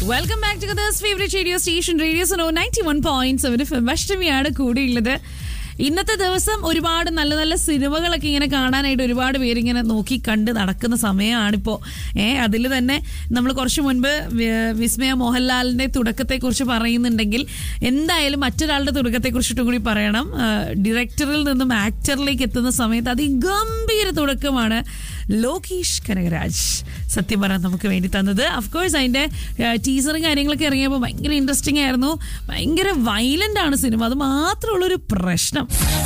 Welcome back to this favourite radio station radio Suno ninety one point seven F അഷ്ടമിയാണ് കൂടിയുള്ളത് ഇന്നത്തെ ദിവസം ഒരുപാട് നല്ല നല്ല സിനിമകളൊക്കെ ഇങ്ങനെ കാണാനായിട്ട് ഒരുപാട് പേരിങ്ങനെ നോക്കി കണ്ട് നടക്കുന്ന സമയമാണിപ്പോൾ ഏ അതിൽ തന്നെ നമ്മൾ കുറച്ച് മുൻപ് വി- വിസ്മയ മോഹൻലാലിന്റെ തുടക്കത്തെക്കുറിച്ച് പറയുന്നുണ്ടെങ്കിൽ എന്തായാലും മറ്റൊരാളുടെ തുടക്കത്തെക്കുറിച്ചിട്ടും കൂടി പറയണം ഡയറക്ടറിൽ നിന്നും ആക്ടറിലേക്ക് എത്തുന്ന സമയത്ത് അതിഗംഭീര തുടക്കമാണ് ലോകേഷ് കനകരാജ് സത്യം പറയാൻ നമുക്ക് വേണ്ടി തന്നത് അഫ്കോഴ്സ് അതിന്റെ ടീസറും കാര്യങ്ങളൊക്കെ ഇറങ്ങിയപ്പോൾ ഭയങ്കര ഇൻട്രസ്റ്റിംഗ് ആയിരുന്നു ഭയങ്കര വയലന്റ് ആണ് സിനിമ അത് മാത്രമുള്ളൊരു പ്രശ്നം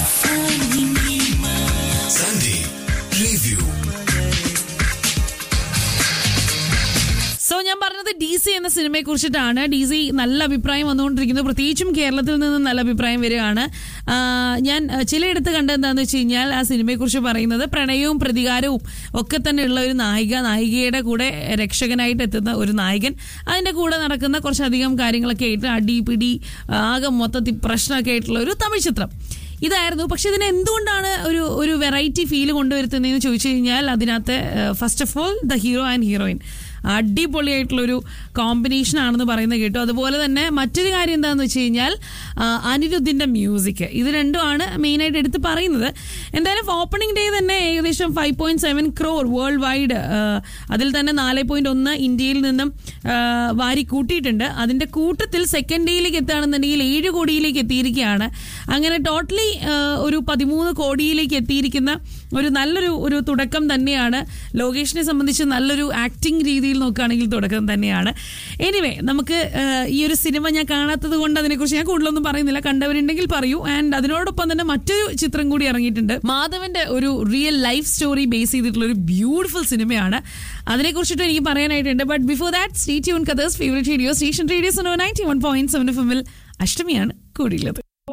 Sunday Review. സോ ഞാൻ പറഞ്ഞത് ഡി സി എന്ന സിനിമയെ കുറിച്ചിട്ടാണ് ഡി സി നല്ല അഭിപ്രായം വന്നുകൊണ്ടിരിക്കുന്നത് പ്രത്യേകിച്ചും കേരളത്തിൽ നിന്ന് നല്ല അഭിപ്രായം വരികയാണ് ആ, ഞാൻ ആ, ചിലയിടത്ത് കണ്ടത് എന്താണെന്ന് വെച്ച് കഴിഞ്ഞാൽ ആ സിനിമയെക്കുറിച്ച് പറയുന്നത് പ്രണയവും പ്രതികാരവും ഒക്കെ തന്നെ ഉള്ള ഒരു നായിക നായികയുടെ കൂടെ രക്ഷകനായിട്ട് എത്തുന്ന ഒരു നായകൻ അതിന്റെ കൂടെ നടക്കുന്ന കുറച്ചധികം കാര്യങ്ങളൊക്കെ ആയിട്ട് അടി പിടി ആകെ മൊത്തത്തിൽ പ്രശ്നമൊക്കെ ആയിട്ടുള്ള ഒരു തമിഴ് ചിത്രം ഇതായിരുന്നു പക്ഷെ ഇതിന് എന്തുകൊണ്ടാണ് ഒരു ഒരു വെറൈറ്റി ഫീൽ കൊണ്ടുവരുത്തുന്നതെന്ന് ചോദിച്ചു കഴിഞ്ഞാൽ അതിനകത്ത് first of all the hero and heroine അടിപൊളിയായിട്ടുള്ളൊരു കോമ്പിനേഷൻ ആണെന്ന് പറയുന്നത് കേട്ടു അതുപോലെ തന്നെ മറ്റൊരു കാര്യം എന്താണെന്ന് വെച്ച് കഴിഞ്ഞാൽ ആ, അനിരുദ്ധിന്റെ മ്യൂസിക് ഇത് രണ്ടുമാണ് മെയിനായിട്ട് എടുത്ത് പറയുന്നത് എന്തായാലും ഓപ്പണിംഗ് ഡേ തന്നെ ഏകദേശം five point seven crore world wide അതിൽ തന്നെ നാല് പോയിന്റ് ഒന്ന് ഇന്ത്യയിൽ നിന്നും ആ, വാരി കൂട്ടിയിട്ടുണ്ട് അതിന്റെ കൂട്ടത്തിൽ സെക്കൻഡ് ഡേയിലേക്ക് എത്തുകയാണെന്നുണ്ടെങ്കിൽ ഏഴ് കോടിയിലേക്ക് എത്തിയിരിക്കുകയാണ് അങ്ങനെ ടോട്ടലി ഒരു പതിമൂന്ന് കോടിയിലേക്ക് എത്തിയിരിക്കുന്ന ഒരു നല്ലൊരു ഒരു തുടക്കം തന്നെയാണ് ലോകേഷിനെ സംബന്ധിച്ച് നല്ലൊരു ആക്ടിംഗ് രീതിയിൽ നോക്കുകയാണെങ്കിൽ തുടക്കം തന്നെയാണ് എനിവേ നമുക്ക് ആ, ഈ ഒരു സിനിമ ഞാൻ കാണാത്തത് കൊണ്ട് അതിനെക്കുറിച്ച് ഞാൻ കൂടുതലൊന്നും പറയുന്നില്ല കണ്ടവരുണ്ടെങ്കിൽ പറയൂ ആൻഡ് അതിനോടൊപ്പം തന്നെ മറ്റൊരു ചിത്രം കൂടി ഇറങ്ങിയിട്ടുണ്ട് മാധവന്റെ ഒരു റിയൽ ലൈഫ് സ്റ്റോറി ബേസ് ചെയ്തിട്ടുള്ള ഒരു ബ്യൂട്ടിഫുൾ സിനിമയാണ് അതിനെക്കുറിച്ചിട്ട് എനിക്ക് പറയാനായിട്ടുണ്ട് but before that stay tune Qatar's favourite radio station radios ninety one point seven F എമ്മിൽ അഷ്ടമിയാണ് കൂടിയുള്ളത്